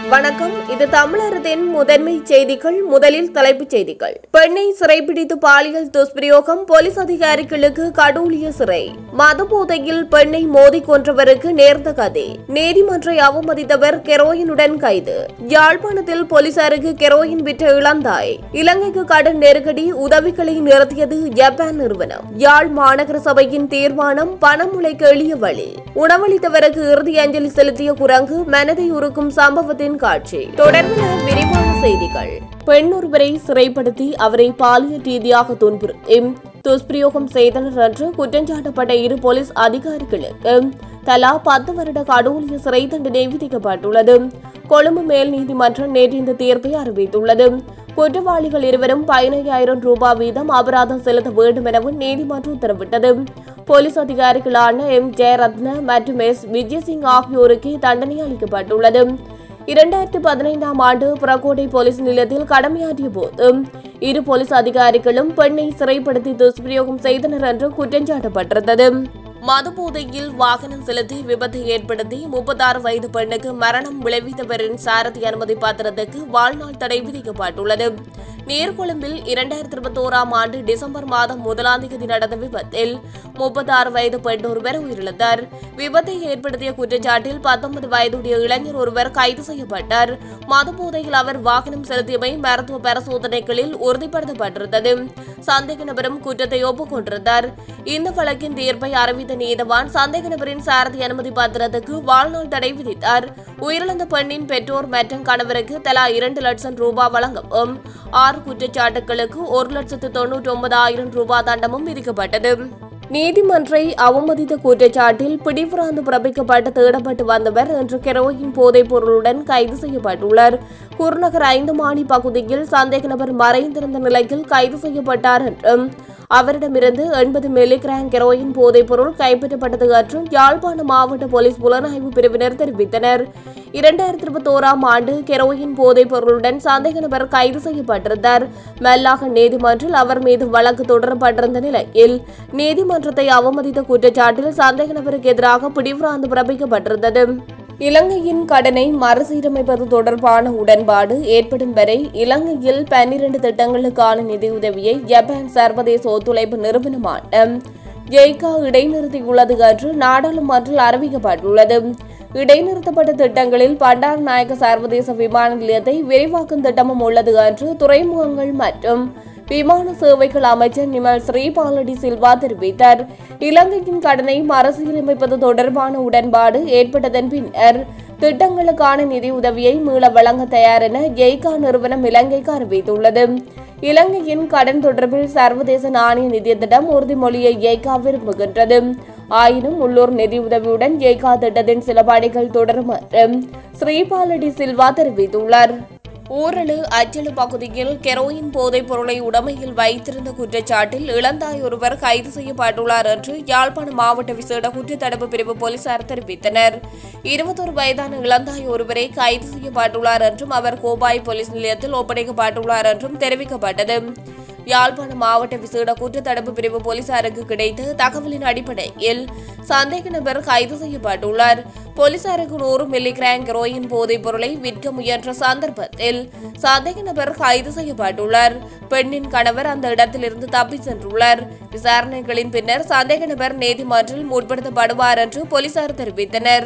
வணக்கம் இது தமிழரதின் முதன்மை செய்திகள் முதலில் தலைப்புச் செய்திகள் பெண்ணை சிறைபிடித்து பாலியல் துஷ்பிரயோகம் போலீஸ் அதிகாரிகளுக்கு கடூழிய சிறை மதுபோதையில் பெண்ணை மோதி கொன்றவருக்கு நேர்ந்த கதை நீதிமன்றை அவமதித்தவர் கெரோயினுடன் கைது யாழ்ப்பாணத்தில் போலீசாருக்கு கெரோயின் விற்ற இளந்தாய் இலங்கைக்கு கடன் நெருக்கடி உதவிகளை நிறுத்தியது ஜப்பான் நிறுவனம் யாழ் மாநகர சபையின் தீர்மானம் பணமுளைக்கு எளிய வழி உணவளித்தவருக்கு இறுதி அஞ்சலி செலுத்திய குரங்கு மனதை உருக்கும் சம்பவத்தின் காட்சி தொடர்ந்து விரிவான செய்திகள் பெண் ஒருவரை சிறைப்படுத்தி அவரை பாலியல் ரீதியாக துன்புறுத்தி துஷ்பிரயோகம் செய்தனர் என்று குற்றஞ்சாட்டப்பட்ட இரு போலீஸ் அதிகாரிகளுக்கு தலா பத்து வருட கடூழிய சிறை தண்டனை விதிக்கப்பட்டுள்ளது கொழும்பு மேல் நீதிமன்றம் நேற்று இந்த தீர்ப்பை அறிவித்துள்ளது குற்றவாளிகள் இருவரும் பதினையாயிரம் ரூபாய் வீதம் அபராதம் செலுத்த வேண்டும் எனவும் நீதிமன்றம் உத்தரவிட்டது போலீஸ் அதிகாரிகளான எம் ஜெயரத்ன மற்றும் எஸ் விஜயசிங் ஆகியோருக்கு தண்டனை அளிக்கப்பட்டுள்ளது இரண்டாயிரத்தி பதினைந்தாம் ஆண்டு புறக்கோட்டை போலீஸ் நிலையத்தில் கடமையாற்றிய போது இரு போலீஸ் அதிகாரிகளும் பெண்ணை சிறைப்படுத்தி துஷ்பிரயோகம் செய்தனர் என்று குற்றஞ்சாட்டப்பட்டிருந்தது மதுபோதையில் வாகனம் செலுத்தி விபத்து ஏற்படுத்தி முப்பத்தாறு வயது பெண்ணுக்கு மரணம் விளைவித்தவரின் சாரதி அனுமதி பத்திரத்துக்கு வாழ்நாள் தடை விதிக்கப்பட்டுள்ளது நீர்கொழும்பில் இரண்டாயிரத்தி இருபத்தோராம் ஆண்டு டிசம்பர் மாதம் முதலாம் தேதி நடந்த விபத்தில் முப்பத்தாறு வயது பெண் ஒருவர் உயிரிழந்தார் விபத்தை ஏற்படுத்திய குற்றச்சாட்டில் பத்தொன்பது வயதுடைய இளைஞர் ஒருவர் கைது செய்யப்பட்டார் மதுபோதையில் அவர் வாகனம் செலுத்தியமை மருத்துவ பரிசோதனைகளில் உறுதிப்படுத்தப்பட்டிருந்தது சந்தேக நபரும் குற்றத்தை ஒப்புக்கொண்டிருந்தார் இந்த வழக்கின் தீர்ப்பை அறிவித்த நீதவான் சந்தேக நபரின் சாரதி அனுமதி பத்திரத்துக்கு வாழ்நாள் தடை விதித்தார் உயிரிழந்த பெண்ணின் பெற்றோர் மற்றும் கணவருக்கு தலா இரண்டு லட்சம் ரூபாய் வழங்கவும் ஆறு குற்றச்சாட்டுகளுக்கு ஒரு லட்சத்து தொன்னூற்றி ஒன்பதாயிரம் ரூபாய் தண்டமும் விதிக்கப்பட்டது நீதிமன்றை அவமதித்த குற்றச்சாட்டில் பிடிபுறாந்து பிறப்பிக்கப்பட்டு தேடப்பட்டு வந்தவர் இன்று கெரோயின் போதைப் பொருளுடன் கைது செய்யப்பட்டுள்ளார் குருநகர் ஐந்து மாடி பகுதியில் சந்தேக நபர் மறைந்திருந்த நிலையில் கைது செய்யப்பட்டார் என்றும் அவரிடமிருந்து எண்பது மில்லிகிராம் கெரோயின் போதைப் பொருள் கைப்பற்றப்பட்டது என்றும் யாழ்ப்பாண மாவட்ட போலீஸ் புலனாய்வு பிரிவினர் தெரிவித்தனர் இரண்டாயிரத்தி இருபத்தோராம் ஆண்டு கெரோயின் போதைப் பொருளுடன் சந்தேக நபர் கைது செய்யப்பட்டிருந்தார் மெல்லாக நீதிமன்றில் அவர் மீது வழக்கு தொடரப்பட்டிருந்த நிலையில் நீதிமன்றத்தை அவமதித்த குற்றச்சாட்டில் சந்தேக நபருக்கு எதிராக பிடிவிராந்து பிறப்பிக்கப்பட்டிருந்தது இலங்கையின் கடனை மறுசீரமைப்பது தொடர்பான உடன்பாடு ஏற்படும் வரை இலங்கையில் பன்னிரண்டு திட்டங்களுக்கான நிதியுதவியை ஜப்பான் சர்வதேச ஒத்துழைப்பு நிறுவனமான ஜெய்கா இடைநிறுத்தியுள்ளது என்று நாடாளுமன்றில் அறிவிக்கப்பட்டுள்ளது இடைநிறுத்தப்பட்ட திட்டங்களில் பண்டார் நாயக்க சர்வதேச விமான நிலையத்தை விரிவாக்கும் திட்டமும் உள்ளது என்று துறைமுகங்கள் மற்றும் விமான சேவைகள் அமைச்சர் நிமல் ஸ்ரீபாலடி சில்வா தெரிவித்தார் இலங்கையின் கடனை மறுசீரமைப்பது தொடர்பான உடன்பாடு ஏற்பட்டதன் பின்னர் திட்டங்களுக்கான நிதி உதவியை மீள வழங்க தயார் என ஜெய்கா நிறுவனம் இலங்கைக்கு அறிவித்துள்ளது இலங்கையின் கடன் தொடர்பில் சர்வதேச நாணய நிதியத்திடம் உறுதிமொழியை ஜெய்கா விரும்புகின்றது ஆயினும் உள்ளூர் நிதியுதவியுடன் ஜெய்கா திட்டத்தின் சில பணிகள் தொடரும் என்று ஸ்ரீபாலடி சில்வா தெரிவித்துள்ளார் ஊரலு அச்சலு பகுதியில் கெரோயின் போதைப் பொருளை உடமையில் வைத்திருந்த குற்றச்சாட்டில் இளந்தாய் ஒருவர் கைது செய்யப்பட்டுள்ளார் என்று யாழ்ப்பாணம் மாவட்ட விசேட குற்றத்தடுப்பு பிரிவு போலீசார் தெரிவித்தனர் இருபத்தொரு வயதான இளந்தாய் ஒருவரை கைது செய்யப்பட்டுள்ளார் என்றும் அவர் கோபாய் போலீஸ் நிலையத்தில் ஒப்படைக்கப்பட்டுள்ளார் என்றும் தெரிவிக்கப்பட்டது யாழ்ப்பாணம் மாவட்ட விசேட குற்றத்தடுப்பு பிரிவு போலீசாருக்கு கிடைத்த தகவலின் அடிப்படையில் சந்தேக நபர் கைது செய்யப்பட்டுள்ளார் போலீசாருக்கு நூறு மில்லிகிராம் கெரோயின் போதைப் பொருளை விற்க முயன்ற சந்தர்ப்பத்தில் சந்தேக நபர் கைது செய்யப்பட்டுள்ளார் பெண்ணின் கணவர் அந்த இடத்திலிருந்து தப்பி சென்றுள்ளார் விசாரணைகளின் பின்னர் சந்தேக நபர் நீதிமன்றில் முற்படுத்தப்படுவார் என்று போலீசார் தெரிவித்தனர்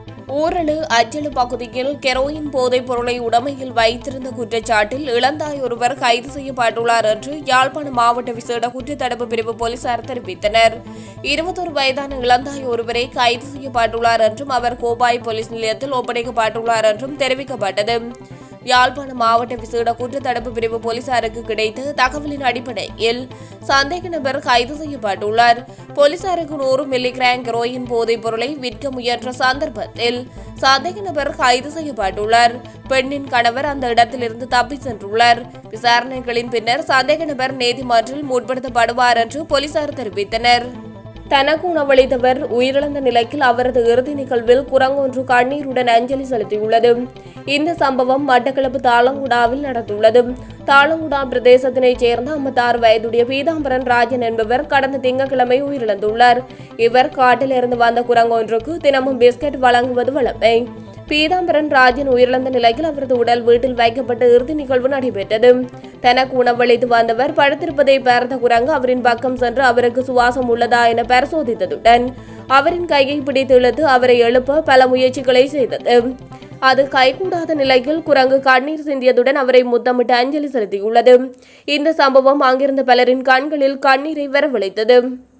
ஊரலு அச்சலு பகுதியில் கெரோயின் போதைப் பொருளை உடமையில் வைத்திருந்த குற்றச்சாட்டில் இளந்தாய் ஒருவர் கைது செய்யப்பட்டுள்ளார் என்று யாழ்ப்பாணம் மாவட்ட விசேட குற்றத்தடுப்பு பிரிவு போலீசார் தெரிவித்தனர் இருபத்தொரு வயதான இளந்தாய் ஒருவரை கைது செய்யப்பட்டுள்ளார் என்றும் அவர் கோபாய் போலீஸ் நிலையத்தில் ஒப்படைக்கப்பட்டுள்ளார் என்றும் தெரிவிக்கப்பட்டது யாழ்ப்பாணம் மாவட்ட விசேட குற்றத்தடுப்பு பிரிவு போலீசாருக்கு கிடைத்த தகவலின் அடிப்படையில் சந்தேக நபர் கைது செய்யப்பட்டுள்ளார் போலீசாருக்கு நூறு மில்லிகிராம் கெரோயின் போதைப் பொருளை விற்க முயன்ற சந்தர்ப்பத்தில் சந்தேக நபர் கைது செய்யப்பட்டுள்ளார் பெண்ணின் கணவர் அந்த இடத்திலிருந்து தப்பி சென்றுள்ளார் விசாரணைகளின் பின்னர் சந்தேக நபர் நீதிமன்றில் முற்படுத்தப்படுவார் என்று போலீசார் தெரிவித்தனர் தனக்கு உணவளித்தவர் உயிரிழந்த நிலையில் அவரது இறுதி நிகழ்வில் குரங்கொன்று கண்ணீருடன் அஞ்சலி செலுத்தியுள்ளது இந்த சம்பவம் மட்டக்களப்பு தாளங்குடாவில் நடந்துள்ளது தாளங்குடா பிரதேசத்தினைச் சேர்ந்த ஐம்பத்தாறு வயதுடைய பீதாம்பரன் ராஜன் என்பவர் கடந்த திங்கட்கிழமை உயிரிழந்துள்ளார் இவர் காட்டிலிருந்து வந்த குரங்கொன்றுக்கு தினமும் பிஸ்கட் வழங்குவது வழமை பீதாம்பரன் ராஜன் உயிரிழந்த நிலையில் அவரது உடல் வீட்டில் வைக்கப்பட்ட இறுதி நிகழ்வு நடைபெற்றது தனக்கு உணவளித்து வந்தவர் படுத்திருப்பதை பார்த்த குரங்கு அவரின் பக்கம் சென்று அவருக்கு சுவாசம் உள்ளதா என பரிசோதித்ததுடன் அவரின் கையை பிடித்து இழுத்து அவரை எழுப்ப பல முயற்சிகளை செய்தது அது கைகூடாத நிலையில் குரங்கு கண்ணீர் சிந்தியதுடன் அவரை முத்தமிட்டு அஞ்சலி செலுத்தியுள்ளது இந்த சம்பவம் அங்கிருந்த பலரின் கண்களில் கண்ணீரை வரவழைத்தது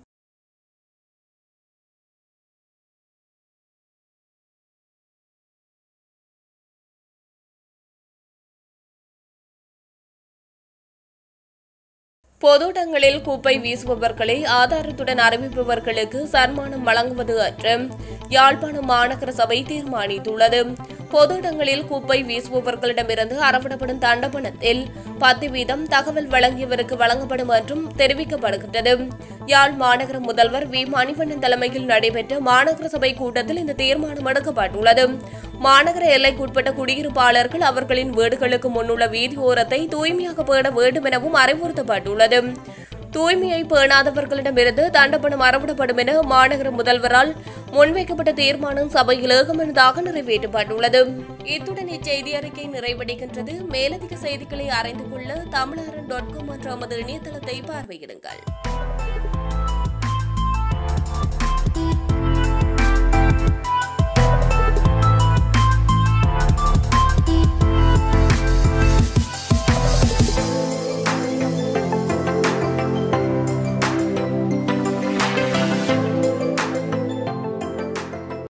பொது இடங்களில் குப்பை வீசுபவர்களை ஆதாரத்துடன் அறிவிப்பவர்களுக்கு சன்மானம் வழங்குவது அன்று யாழ்ப்பாணம் மாநகர சபை தீர்மானித்துள்ளது பொது இடங்களில் குப்பை வீசுபவர்களிடமிருந்து அறவிடப்படும் தண்டப்பணத்தில் பத்து வீதம் தகவல் வழங்கியவருக்கு வழங்கப்படும் என்றும் தெரிவிக்கப்படுகின்றது யாழ் மாநகர முதல்வர் வி மணிவண்ணன் தலைமையில் நடைபெற்ற மாநகர சபை கூட்டத்தில் இந்த தீர்மானம் எடுக்கப்பட்டுள்ளது மாநகர எல்லைக்குட்பட்ட குடியிருப்பாளர்கள் அவர்களின் வீடுகளுக்கு முன்னுள்ள வீதியோரத்தை தூய்மையாக பேண வேண்டும் எனவும் அறிவுறுத்தப்பட்டுள்ளது தூய்மையை பேணாதவர்களிடமிருந்து தண்டப்பணம் அறவிடப்படும் என மாநகர முதல்வரால் முன்வைக்கப்பட்ட தீர்மானம் சபையில் ஏகமனதாக நிறைவேற்றப்பட்டுள்ளது இத்துடன் இச்செய்தி அறிக்கை நிறைவடைகின்றது மேலதிக செய்திகளை அறிந்து கொள்ள தமிழரன் டாட் காம் என்ற நமது இணையதளத்தை பார்வையிடுங்கள்